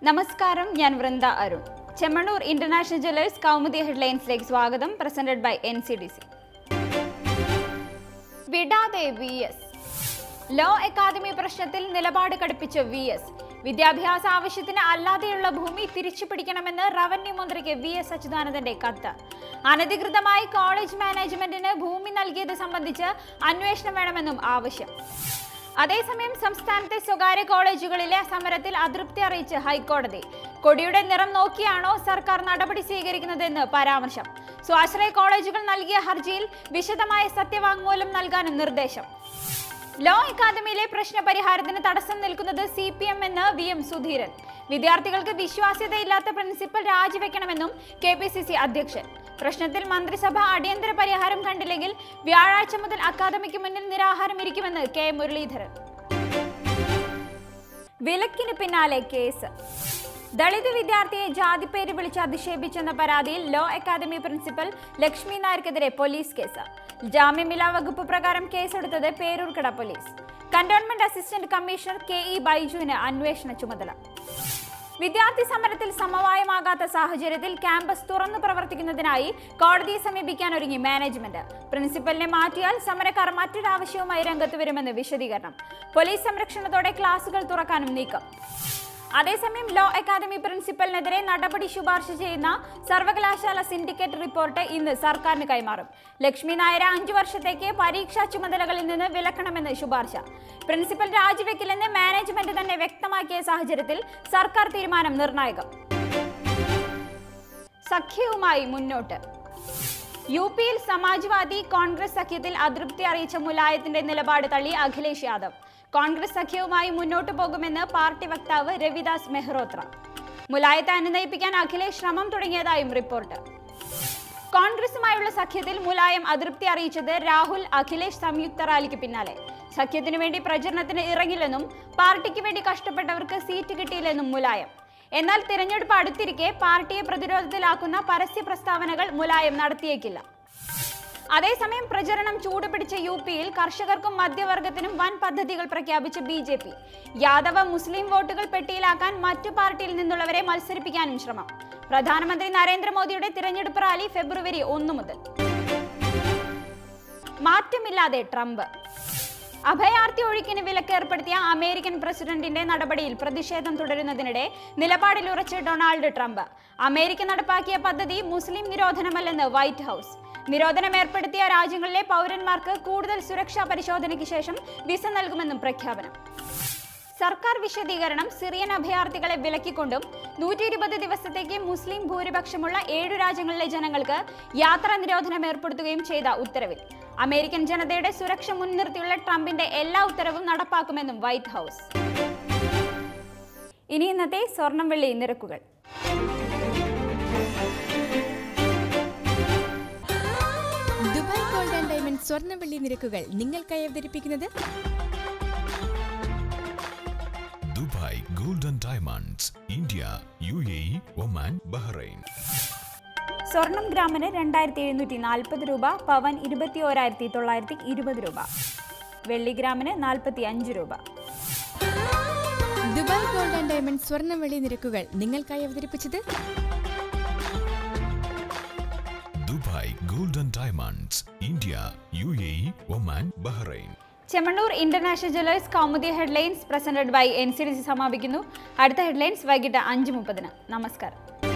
നമസ്കാരം ഞാൻ Vrinda Arun Chemmanur international jewellers Kaumudi ഹെഡ്ലൈൻസിലേക്ക് സ്വാഗതം presented by N C D C വിടാതെ വി എസ് ലോ അക്കാദമി പ്രശ്നത്തിൽ നിലപാട് കടുപ്പിച്ച വി എസ് വിദ്യാഭ്യാസ ആവശ്യത്തിന് അല്ലാതെയുള്ള ഭൂമി തിരിച്ചു പിടിക്കണമെന്ന് റവന്യൂ മന്ത്രിക്ക് വി എസ് അച്യുതാനന്ദന്റെ കത്ത് അനധികൃതമായി കോളേജ് മാനേജ്മെന്റിന് ഭൂമി നൽകിയത് സംബന്ധിച്ച് അന്വേഷണം വേണമെന്നും ആവശ്യം അതേസമയം സംസ്ഥാനത്തെ സ്വകാര്യ കോളേജുകളിലെ സമരത്തിൽ അതൃപ്തി അറിയിച്ച് ഹൈക്കോടതി കൊടിയുടെ നിറം നോക്കിയാണോ സർക്കാർ നടപടി സ്വീകരിക്കുന്നതെന്ന് പരാമർശം സ്വാശ്രയ കോളേജുകൾ നൽകിയ ഹർജിയിൽ വിശദമായ സത്യവാങ്മൂലം നൽകാനും നിർദ്ദേശം ലോ അക്കാദമിയിലെ പ്രശ്ന പരിഹാരത്തിന് തടസ്സം നിൽക്കുന്നത് സി പി എം എന്ന് വി എം സുധീരൻ വിദ്യാർത്ഥികൾക്ക് വിശ്വാസ്യതയില്ലാത്ത പ്രിൻസിപ്പൽ രാജിവെക്കണമെന്നും കെ പി സി സി അധ്യക്ഷൻ പ്രശ്നത്തിൽ മന്ത്രിസഭ അടിയന്തര പരിഹാരം കണ്ടില്ലെങ്കിൽ വ്യാഴാഴ്ച മുതൽ അക്കാദമിക്ക് മുന്നിൽ നിരാഹാരം ഇരിക്കുമെന്ന് കെ മുരളീധരൻ വിലക്കിന് പിന്നാലെ കേസ് ദളിത് വിദ്യാർത്ഥിയെ ജാതിപ്പേര് വിളിച്ച് അധിക്ഷേപിച്ചെന്ന പരാതിയിൽ ലോ അക്കാദമി പ്രിൻസിപ്പൽ ലക്ഷ്മി നായർക്കെതിരെ പോലീസ് കേസ് ജാമ്യമില്ലാ വകുപ്പ് പ്രകാരം കേസെടുത്തത് Peroorkada police cantonment assistant commissioner K E ബൈജുവിന് അന്വേഷണ ചുമതല വിദ്യാർത്ഥി സമരത്തിൽ സമവായമാകാത്ത സാഹചര്യത്തിൽ ക്യാമ്പസ് തുറന്നു പ്രവർത്തിക്കുന്നതിനായി കോടതിയെ സമീപിക്കാൻ ഒരുങ്ങി മാനേജ്മെന്റ് പ്രിൻസിപ്പലിനെ മാറ്റിയാൽ സമരക്കാർ മറ്റൊരാവശ്യവുമായി രംഗത്ത് വരുമെന്ന് വിശദീകരണം പോലീസ് സംരക്ഷണത്തോടെ ക്ലാസുകൾ തുറക്കാനും നീക്കം അതേസമയം ലോ അക്കാദമി പ്രിൻസിപ്പലിനെതിരെ നടപടി ശുപാർശ ചെയ്യുന്ന സർവകലാശാല സിൻഡിക്കേറ്റ് റിപ്പോർട്ട് ഇന്ന് സർക്കാരിന് കൈമാറും ലക്ഷ്മി നായരെ അഞ്ചു വർഷത്തേക്ക് പരീക്ഷാ ചുമതലകളിൽ നിന്ന് വിലക്കണമെന്ന് ശുപാർശ പ്രിൻസിപ്പൽ രാജിവെക്കില്ലെന്ന് മാനേജ്മെന്റ് തന്നെ വ്യക്തമാക്കിയ സാഹചര്യത്തിൽ സർക്കാർ തീരുമാനം നിർണായകം സഖ്യവുമായി മുന്നോട്ട് യു പിയിൽ സമാജ്വാദി കോൺഗ്രസ് സഖ്യത്തിൽ അതൃപ്തി അറിയിച്ച മുലായത്തിന്റെ നിലപാട് തള്ളി അഖിലേഷ് യാദവ് കോൺഗ്രസ് സഖ്യവുമായി മുന്നോട്ടു പോകുമെന്ന് പാർട്ടി വക്താവ് രവിദാസ് മെഹ്റോത്ര മുലായത്തെ അനുനയിപ്പിക്കാൻ അഖിലേഷ് ശ്രമം തുടങ്ങിയതായും റിപ്പോർട്ട് കോൺഗ്രസുമായുള്ള സഖ്യത്തിൽ മുലായം അതൃപ്തി അറിയിച്ചത് രാഹുൽ അഖിലേഷ് സംയുക്ത റാലിക്ക് പിന്നാലെ സഖ്യത്തിനു വേണ്ടി പ്രചരണത്തിന് ഇറങ്ങില്ലെന്നും പാർട്ടിക്ക് വേണ്ടി കഷ്ടപ്പെട്ടവർക്ക് സീറ്റ് കിട്ടിയില്ലെന്നും മുലായം എന്നാൽ തിരഞ്ഞെടുപ്പ് അടുത്തിരിക്കെ പാർട്ടിയെ പ്രതിരോധത്തിലാക്കുന്ന പരസ്യ പ്രസ്താവനകൾ മുലായം നടത്തിയേക്കില്ല അതേസമയം പ്രചരണം ചൂടുപിടിച്ച യു പിയിൽ കർഷകർക്കും മധ്യവർഗത്തിനും വൻ പദ്ധതികൾ പ്രഖ്യാപിച്ച B J P Yadava Muslim വോട്ടുകൾ പെട്ടിയിലാക്കാൻ മറ്റു പാർട്ടിയിൽ നിന്നുള്ളവരെ മത്സരിപ്പിക്കാനും ശ്രമം പ്രധാനമന്ത്രി നരേന്ദ്രമോദിയുടെ തിരഞ്ഞെടുപ്പ് റാലി ഫെബ്രുവരി ഒന്ന് മുതൽ മാറ്റമില്ലാതെ ട്രംപ് അഭയാർത്ഥി ഒഴുക്കിന് വിലക്ക് ഏർപ്പെടുത്തിയ അമേരിക്കൻ പ്രസിഡന്റിന്റെ നടപടിയിൽ പ്രതിഷേധം തുടരുന്നതിനിടെ നിലപാടിൽ ഉറച്ച് ഡൊണാൾഡ് ട്രംപ് അമേരിക്ക നടപ്പാക്കിയ പദ്ധതി മുസ്ലിം നിരോധനമല്ലെന്ന് വൈറ്റ് ഹൗസ് നിരോധനം ഏർപ്പെടുത്തിയ രാജ്യങ്ങളിലെ പൗരന്മാർക്ക് കൂടുതൽ സുരക്ഷാ പരിശോധനയ്ക്ക് ശേഷം വിസ നൽകുമെന്നും പ്രഖ്യാപനം സർക്കാർ വിശദീകരണം സിറിയൻ അഭയാർത്ഥികളെ വിലക്കിക്കൊണ്ടും നൂറ്റി ഇരുപത് ദിവസത്തേക്ക് മുസ്ലിം ഭൂരിപക്ഷമുള്ള ഏഴു രാജ്യങ്ങളിലെ ജനങ്ങൾക്ക് യാത്രാ നിരോധനം ഏർപ്പെടുത്തുകയും ചെയ്ത ഉത്തരവിൽ അമേരിക്കൻ ജനതയുടെ സുരക്ഷ മുൻനിർത്തിയുള്ള ട്രംപിന്റെ എല്ലാ ഉത്തരവും നടപ്പാക്കുമെന്നും വൈറ്റ് ഹൗസ് ഇനി ഇന്നത്തെ സ്വർണം വെള്ളി നിരക്കുകൾ ദുബായ് ഗോൾഡ് ആൻഡ് ഡയമണ്ട് സ്വർണ്ണവെള്ളി നിരക്കുകൾ നിങ്ങൾക്കായി അവതരിപ്പിക്കുന്നത് Dubai golden diamonds India U A E Oman Bahrain സ്വർണം ഗ്രാമിന് രണ്ടായിരത്തി എഴുന്നൂറ്റി നാൽപ്പത് രൂപ പവൻ ഇരുപത്തി ഓരായിരത്തി തൊള്ളായിരത്തി ഇരുപത് രൂപ വെള്ളി ഗ്രാമിന് നാൽപ്പത്തി അഞ്ച് രൂപ ദുബായ് ഗോൾഡ് ആൻഡ് ഡയമണ്ട് സ്വർണ്ണവെള്ളി നിരക്കുകൾ നിങ്ങൾക്കായി അവതരിപ്പിച്ചത് Dubai golden diamonds India U A E Oman Bahrain Chemmanur international jewellers Kaumudi headlines presented by N C D C സമാപിക്കുന്നു അടുത്ത ഹെഡ്ലൈൻസ് വൈകിട്ട് അഞ്ച് മുപ്പതിന് നമസ്കാരം